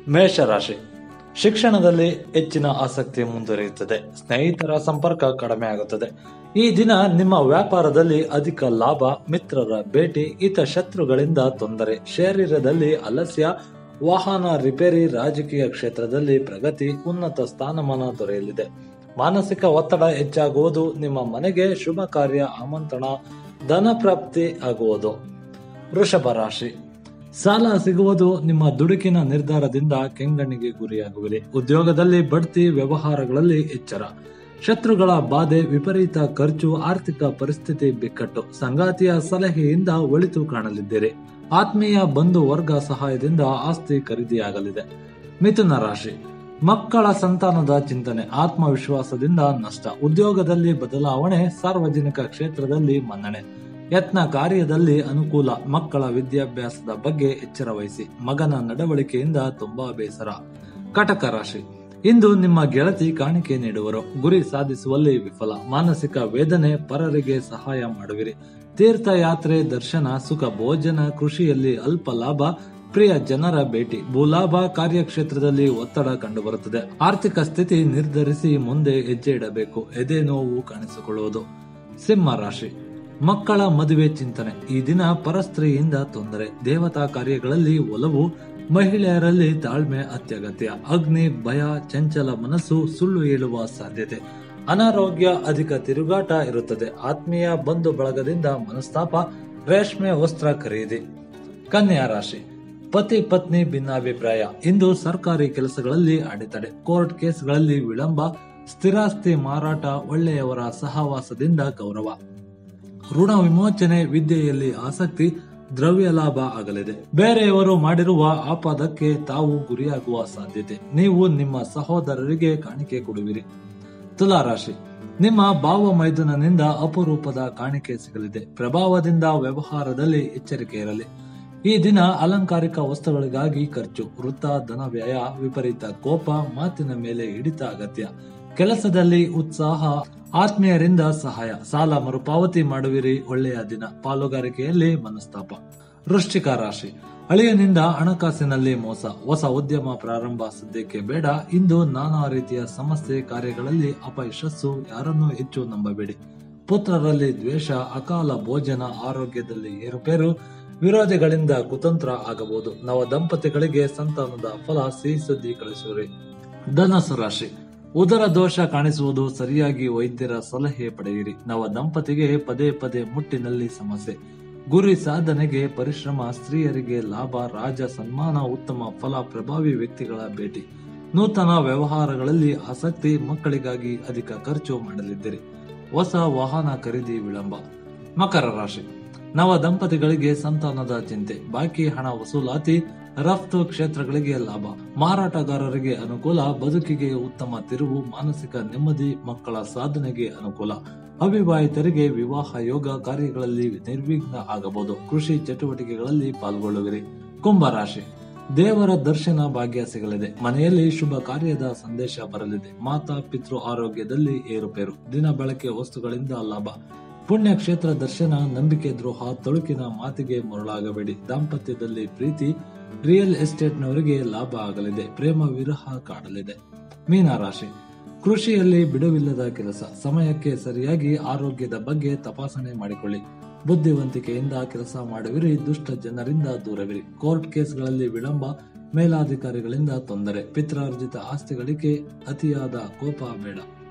ಮೇಷರಾಶಿ ಶಿಕ್ಷಣದಲ್ಲಿ ಹೆಚ್ಚಿನ ಆಸಕ್ತಿ ಮುಂದುವರಿಯುತ್ತದೆ ಸ್ನೇಹಿತರ ಸಂಪರ್ಕ ಕಡಿಮೆ ಆಗುತ್ತದೆ ಈ ದಿನ ನಿಮ್ಮ ವ್ಯಾಪಾರದಲ್ಲಿ ಅಧಿಕ ಲಾಭ ಮಿತ್ರರ ಭೇಟಿ ಹಿತ ಶತ್ರುಗಳಿಂದ ತೊಂದರೆ ಶರೀರದಲ್ಲಿ ಅಲಸ್ಯ ವಾಹನ ರಿಪೇರಿ ರಾಜಕೀಯ ಕ್ಷೇತ್ರದಲ್ಲಿ ಪ್ರಗತಿ ಉನ್ನತ ಸ್ಥಾನಮಾನ ದೊರೆಯಲಿದೆ ಮಾನಸಿಕ ಒತ್ತಡ ಹೆಚ್ಚಾಗುವುದು ನಿಮ್ಮ ಮನೆಗೆ ಶುಭ ಕಾರ್ಯ ಆಮಂತ್ರಣ ಧನ ಪ್ರಾಪ್ತಿ ಆಗುವುದು ವೃಷಭ ರಾಶಿ ಸಾಲ ಸಿಗುವುದು ನಿಮ್ಮ ದುಡುಕಿನ ನಿರ್ಧಾರದಿಂದ ಕೆಂಗಣ್ಣಿಗೆ ಗುರಿಯಾಗುವಿರಿ ಉದ್ಯೋಗದಲ್ಲಿ ಬಡ್ತಿ ವ್ಯವಹಾರಗಳಲ್ಲಿ ಎಚ್ಚರ ಶತ್ರುಗಳ ಬಾಧೆ ವಿಪರೀತ ಖರ್ಚು ಆರ್ಥಿಕ ಪರಿಸ್ಥಿತಿ ಬಿಕ್ಕಟ್ಟು ಸಂಗಾತಿಯ ಸಲಹೆಯಿಂದ ಒಳಿತು ಕಾಣಲಿದ್ದೀರಿ ಆತ್ಮೀಯ ಬಂಧು ವರ್ಗ ಸಹಾಯದಿಂದ ಆಸ್ತಿ ಖರೀದಿಯಾಗಲಿದೆ ಮಿಥುನ ರಾಶಿ ಮಕ್ಕಳ ಸಂತಾನದ ಚಿಂತನೆ ಆತ್ಮವಿಶ್ವಾಸದಿಂದ ನಷ್ಟ ಉದ್ಯೋಗದಲ್ಲಿ ಬದಲಾವಣೆ ಸಾರ್ವಜನಿಕ ಕ್ಷೇತ್ರದಲ್ಲಿ ಮನ್ನಣೆ ಯತ್ನ ಕಾರ್ಯದಲ್ಲಿ ಅನುಕೂಲ ಮಕ್ಕಳ ವಿದ್ಯಾಭ್ಯಾಸದ ಬಗ್ಗೆ ಎಚ್ಚರ ವಹಿಸಿ ಮಗನ ನಡವಳಿಕೆಯಿಂದ ತುಂಬಾ ಬೇಸರ ಕಟಕ ರಾಶಿ ಇಂದು ನಿಮ್ಮ ಗೆಳತಿ ಕಾಣಿಕೆ ನೀಡುವರು ಗುರಿ ಸಾಧಿಸುವಲ್ಲಿ ವಿಫಲ ಮಾನಸಿಕ ವೇದನೆ ಪರರಿಗೆ ಸಹಾಯ ಮಾಡುವಿರಿ ತೀರ್ಥಯಾತ್ರೆ ದರ್ಶನ ಸುಖ ಭೋಜನ ಕೃಷಿಯಲ್ಲಿ ಅಲ್ಪ ಲಾಭ ಪ್ರಿಯ ಜನರ ಭೇಟಿ ಭೂಲಾಭ ಕಾರ್ಯಕ್ಷೇತ್ರದಲ್ಲಿ ಒತ್ತಡ ಕಂಡುಬರುತ್ತದೆ ಆರ್ಥಿಕ ಸ್ಥಿತಿ ನಿರ್ಧರಿಸಿ ಮುಂದೆ ಹೆಜ್ಜೆ ಇಡಬೇಕು ಎದೆ ನೋವು ಕಾಣಿಸಿಕೊಳ್ಳುವುದು ಸಿಂಹ ರಾಶಿ ಮಕ್ಕಳ ಮದುವೆ ಚಿಂತನೆ ಈ ದಿನ ಪರಸ್ತ್ರೀಯಿಂದ ತೊಂದರೆ ದೇವತಾ ಕಾರ್ಯಗಳಲ್ಲಿ ಒಲವು ಮಹಿಳೆಯರಲ್ಲಿ ತಾಳ್ಮೆ ಅತ್ಯಗತ್ಯ ಅಗ್ನಿ ಭಯ ಚಂಚಲ ಮನಸ್ಸು ಸುಳ್ಳು ಹೇಳುವ ಸಾಧ್ಯತೆ ಅನಾರೋಗ್ಯ ಅಧಿಕ ತಿರುಗಾಟ ಇರುತ್ತದೆ ಆತ್ಮೀಯ ಬಂಧು ಬಳಗದಿಂದ ಮನಸ್ತಾಪ ರೇಷ್ಮೆ ವಸ್ತ್ರ ಖರೀದಿ ಕನ್ಯಾ ರಾಶಿ ಪತಿ ಪತ್ನಿ ಭಿನ್ನಾಭಿಪ್ರಾಯ ಇಂದು ಸರ್ಕಾರಿ ಕೆಲಸಗಳಲ್ಲಿ ಅಡೆತಡೆ ಕೋರ್ಟ್ ಕೇಸ್ಗಳಲ್ಲಿ ವಿಳಂಬ ಸ್ಥಿರಾಸ್ತಿ ಮಾರಾಟ ಒಳ್ಳೆಯವರ ಸಹವಾಸದಿಂದ ಗೌರವ ಋಣ ವಿಮೋಚನೆ ವಿದ್ಯೆಯಲ್ಲಿ ಆಸಕ್ತಿ ದ್ರವ್ಯ ಲಾಭ ಆಗಲಿದೆ ಬೇರೆಯವರು ಮಾಡಿರುವ ಆಪಾದಕ್ಕೆ ತಾವು ಗುರಿಯಾಗುವ ಸಾಧ್ಯತೆ ನೀವು ನಿಮ್ಮ ಸಹೋದರರಿಗೆ ಕಾಣಿಕೆ ಕೊಡುವಿರಿ ತುಲಾರಾಶಿ ನಿಮ್ಮ ಭಾವ ಮೈದುನನಿಂದ ಅಪರೂಪದ ಕಾಣಿಕೆ ಸಿಗಲಿದೆ ಪ್ರಭಾವದಿಂದ ವ್ಯವಹಾರದಲ್ಲಿ ಎಚ್ಚರಿಕೆ ಇರಲಿ ಈ ದಿನ ಅಲಂಕಾರಿಕ ವಸ್ತುಗಳಿಗಾಗಿ ಖರ್ಚು ವೃತ್ತ ಧನ ವ್ಯಯ ವಿಪರೀತ ಕೋಪ ಮಾತಿನ ಮೇಲೆ ಹಿಡಿತ ಅಗತ್ಯ ಕೆಲಸದಲ್ಲಿ ಉತ್ಸಾಹ ಆತ್ಮೀಯರಿಂದ ಸಹಾಯ ಸಾಲ ಮರುಪಾವತಿ ಮಾಡುವಿರಿ ಒಳ್ಳೆಯ ದಿನ ಪಾಲುಗಾರಿಕೆಯಲ್ಲಿ ಮನಸ್ತಾಪ ವೃಶ್ಚಿಕ ರಾಶಿ ಅಳಿಯನಿಂದ ಹಣಕಾಸಿನಲ್ಲಿ ಮೋಸ ಹೊಸ ಉದ್ಯಮ ಪ್ರಾರಂಭ ಸದ್ಯಕ್ಕೆ ಬೇಡ ಇಂದು ನಾನಾ ರೀತಿಯ ಸಮಸ್ಯೆ ಕಾರ್ಯಗಳಲ್ಲಿ ಅಪಯಶಸ್ಸು ಯಾರನ್ನೂ ಹೆಚ್ಚು ನಂಬಬೇಡಿ ಪುತ್ರರಲ್ಲಿ ದ್ವೇಷ ಅಕಾಲ ಭೋಜನ ಆರೋಗ್ಯದಲ್ಲಿ ಏರುಪೇರು ವಿರೋಧಿಗಳಿಂದ ಕುತಂತ್ರ ಆಗಬಹುದು ನವ ದಂಪತಿಗಳಿಗೆ ಸಂತಾನದ ಫಲ ಸಿಹಿ ಸುದ್ದಿ ಕಳಿಸುವಿರಿ ಧನಸು ರಾಶಿ ಉದರ ದೋಷ ಕಾಣಿಸುವುದು ಸರಿಯಾಗಿ ವೈದ್ಯರ ಸಲಹೆ ಪಡೆಯಿರಿ ನವ ದಂಪತಿಗೆ ಪದೇ ಪದೇ ಮುಟ್ಟಿನಲ್ಲಿ ಸಮಸ್ಯೆ ಗುರಿ ಸಾಧನೆಗೆ ಪರಿಶ್ರಮ ಸ್ತ್ರೀಯರಿಗೆ ಲಾಭ ರಾಜ ಸನ್ಮಾನ ಉತ್ತಮ ಫಲ ಪ್ರಭಾವಿ ವ್ಯಕ್ತಿಗಳ ಭೇಟಿ ನೂತನ ವ್ಯವಹಾರಗಳಲ್ಲಿ ಆಸಕ್ತಿ ಮಕ್ಕಳಿಗಾಗಿ ಅಧಿಕ ಖರ್ಚು ಮಾಡಲಿದ್ದೀರಿ ಹೊಸ ವಾಹನ ಖರೀದಿ ವಿಳಂಬ ಮಕರ ರಾಶಿ ನವ ದಂಪತಿಗಳಿಗೆ ಸಂತಾನದ ಚಿಂತೆ ಬಾಕಿ ಹಣ ವಸೂಲಾತಿ ರಫ್ತು ಕ್ಷೇತ್ರಗಳಿಗೆ ಲಾಭ ಮಾರಾಟಗಾರರಿಗೆ ಅನುಕೂಲ ಬದುಕಿಗೆ ಉತ್ತಮ ತಿರುವು ಮಾನಸಿಕ ನೆಮ್ಮದಿ ಮಕ್ಕಳ ಸಾಧನೆಗೆ ಅನುಕೂಲ ಅವಿವಾಹಿತರಿಗೆ ವಿವಾಹ ಯೋಗ ಕಾರ್ಯಗಳಲ್ಲಿ ನಿರ್ವಿಘ್ನ ಆಗಬಹುದು ಕೃಷಿ ಚಟುವಟಿಕೆಗಳಲ್ಲಿ ಪಾಲ್ಗೊಳ್ಳುವಿರಿ ಕುಂಭರಾಶಿ ದೇವರ ದರ್ಶನ ಭಾಗ್ಯ ಸಿಗಲಿದೆ ಮನೆಯಲ್ಲಿ ಶುಭ ಕಾರ್ಯದ ಸಂದೇಶ ಬರಲಿದೆ ಮಾತಾ ಪಿತೃ ಆರೋಗ್ಯದಲ್ಲಿ ಏರುಪೇರು ದಿನ ಬಳಕೆ ವಸ್ತುಗಳಿಂದ ಲಾಭ ಪುಣ್ಯ ಕ್ಷೇತ್ರ ದರ್ಶನ ನಂಬಿಕೆ ದ್ರೋಹ ತೊಳುಕಿನ ಮಾತಿಗೆ ಮರುಳಾಗಬೇಡಿ ದಾಂಪತ್ಯದಲ್ಲಿ ಪ್ರೀತಿ ರಿಯಲ್ ಎಸ್ಟೇಟ್ನವರಿಗೆ ಲಾಭ ಆಗಲಿದೆ ಪ್ರೇಮ ವಿರಹ ಕಾಡಲಿದೆ ಮೀನರಾಶಿ ಕೃಷಿಯಲ್ಲಿ ಬಿಡುವಿಲ್ಲದ ಕೆಲಸ ಸಮಯಕ್ಕೆ ಸರಿಯಾಗಿ ಆರೋಗ್ಯದ ಬಗ್ಗೆ ತಪಾಸಣೆ ಮಾಡಿಕೊಳ್ಳಿ ಬುದ್ಧಿವಂತಿಕೆಯಿಂದ ಕೆಲಸ ಮಾಡುವಿರಿ ದುಷ್ಟ ಜನರಿಂದ ದೂರವಿರಿ ಕೋರ್ಟ್ ಕೇಸ್ಗಳಲ್ಲಿ ವಿಳಂಬ ಮೇಲಾಧಿಕಾರಿಗಳಿಂದ ತೊಂದರೆ ಪಿತ್ರಾರ್ಜಿತ ಆಸ್ತಿ ಗಳಿಕೆ ಅತಿಯಾದ ಕೋಪ ಬೇಡ